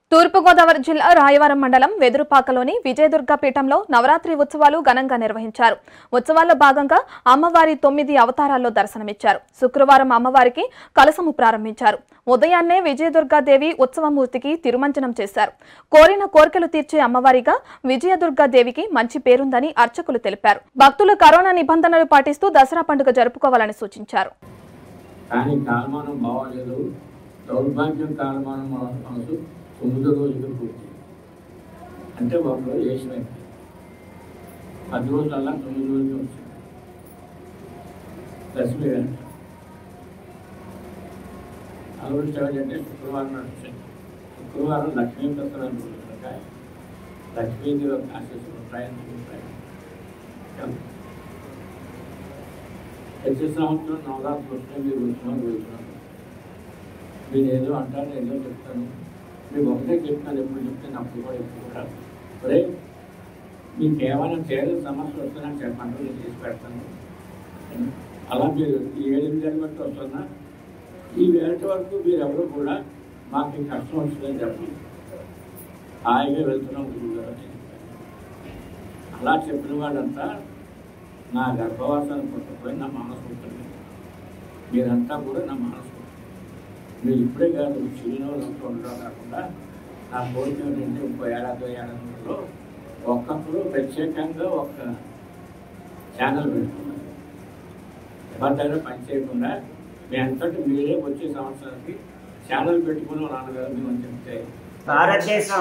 తూర్పుగోదావరి జిల్లా రాయవరం మండలం వెదురుపాకలోని విజయదుర్గ పీఠంలో నవరాత్రి ఉత్సవాలు ఘనంగా నిర్వహించారు ఉత్సవాల్లో భాగంగా అమ్మవారి తొమ్మిది అవతారాల్లో దర్శనమిచ్చారు శుక్రవారం అమ్మవారికి కలసము ప్రారంభించారు ఉదయాన్నే విజయదుర్గాదేవి ఉత్సవమూర్తికి తిరుమంజనం చేశారు కోరిన కోరికలు తీర్చే అమ్మవారిగా విజయదుర్గాదేవికి మంచి పేరుందని అర్చకులు తెలిపారు భక్తులు కరోనా నిబంధనలు పాటిస్తూ దసరా పండుగ జరుపుకోవాలని సూచించారు కానీ కాలమానం బాగోలేదు దౌర్భాగ్యం కాలమానం మన మనసు తొమ్మిదో రోజులు పూర్తి అంటే ఒక రోజు వేసినట్టు పది రోజులల్లా తొమ్మిది రోజులు వచ్చింది దశమి వెంట ఆ రోజు ఎవరు అంటే శుక్రవారం నాడు వచ్చింది శుక్రవారం లక్ష్మీ ప్రసరం కనుక లక్ష్మీదేవి యొక్క ఆశీస్సులు ఉంటాయని ఉంటాయి ప్రతి సంవత్సరం నవరాత్రులు వస్తున్నాయి మీరు వచ్చిన వెళ్తున్నాను మీరు ఏదో అంటారు ఏదో చెప్తాను మీకు ఒకటే చెప్తాను ఎప్పుడు చెప్తాను అప్పుడు కూడా ఎప్పుడు కూడా ఒరే మీకు ఏమైనా చేయాలి సమస్య వస్తున్నా చెప్పండి నేను చేసి పెడతాను అలా మీరు ఈ ఏడు వేల బట్టి వస్తున్నా ఈ వేట వరకు మీరు ఎవరు కూడా మాకు ఈ కష్టం వస్తుందని చెప్పండి హాయిగా వెళ్తున్నాం గురువుగారు అని చెప్పారు. అలా చెప్పిన వాళ్ళంతా నా గర్భవాసాన్ని పుట్టకపోయి నా మానసపుత్రులు మీరంతా కూడా నా మానసపుత్రులు మీరు ఇప్పుడే కాదు చిరునవ్వులంతా ఉండడం కాకుండా నా కోరిక ఏంటంటే ఇంకో ఏడాది ఏడాదిలో ఒక్కప్పుడు ప్రత్యేకంగా ఒక ఛానల్ పెట్టుకున్నాను ఎవరి దగ్గర పని చేయకుండా మీ అంతటి మీరే వచ్చే సంవత్సరానికి ఛానల్ పెట్టుకుని నాన్నగారు మేము అని చెప్తే భారతదేశం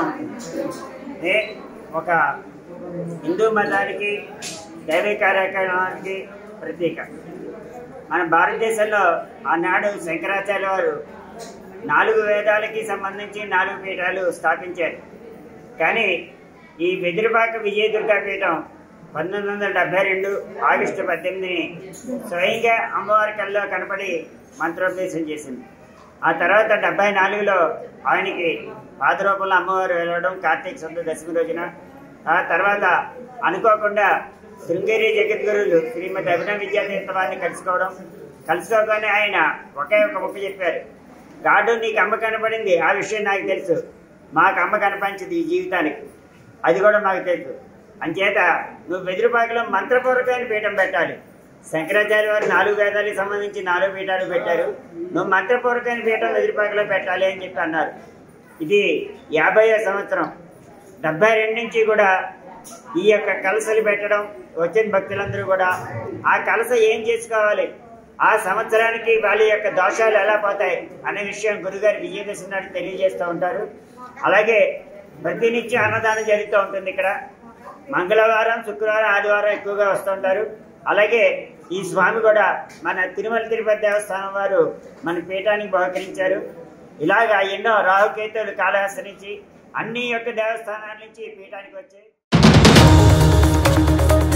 ఏ ఒక హిందూ మతానికి దైవ కార్యక్రమానికి ప్రతీక మన భారతదేశంలో ఆనాడు శంకరాచార్య వారు నాలుగు వేదాలకి సంబంధించి నాలుగు పీఠాలు స్థాపించారు కానీ ఈ బెదిరిపాక విజయదుర్గా పీఠం పంతొమ్మిది వందల డెబ్బై రెండు ఆగస్టు పద్దెనిమిదిని స్వయంగా అమ్మవారి కల్లో కనపడి మంత్రోపదేశం చేసింది ఆ తర్వాత డెబ్బై నాలుగులో ఆయనకి పాత రూపంలో అమ్మవారు వెళ్ళడం కార్తీక శుద్ధ దశమి రోజున ఆ తర్వాత అనుకోకుండా శృంగేరి జగద్గురులు శ్రీమతి అభినవ విద్యాతీర్థ వారిని కలుసుకోవడం కలుసుకోగానే ఆయన ఒకే ఒక ముక్క చెప్పారు గాడు నీకు అమ్మ కనపడింది ఆ విషయం నాకు తెలుసు మాకు అమ్మ కనపంచింది ఈ జీవితానికి అది కూడా మాకు తెలుసు అంచేత నువ్వు బెదిరిపాకలో మంత్రపూర్వకమైన పీఠం పెట్టాలి శంకరాచార్య వారు నాలుగు వేదాలకు సంబంధించి నాలుగు పీఠాలు పెట్టారు నువ్వు మంత్రపూర్వకమైన పీఠం బెదిరిపాకలో పెట్టాలి అని చెప్పి అన్నారు ఇది యాభై సంవత్సరం డెబ్బై రెండు నుంచి కూడా ఈ యొక్క కలసలు పెట్టడం వచ్చిన భక్తులందరూ కూడా ఆ కలస ఏం చేసుకోవాలి ఆ సంవత్సరానికి వాళ్ళ యొక్క దోషాలు ఎలా పోతాయి అనే విషయం గురుగారు విజయదశమి నాడు తెలియజేస్తూ ఉంటారు అలాగే ప్రతినిత్యం అన్నదానం జరుగుతూ ఉంటుంది ఇక్కడ మంగళవారం శుక్రవారం ఆదివారం ఎక్కువగా వస్తుంటారు అలాగే ఈ స్వామి కూడా మన తిరుమల తిరుపతి దేవస్థానం వారు మన పీఠానికి బహుకరించారు ఇలాగా ఎన్నో రాహుకేతువులు కాళహస్తి నుంచి అన్ని యొక్క దేవస్థానాల నుంచి ఈ పీఠానికి వచ్చాయి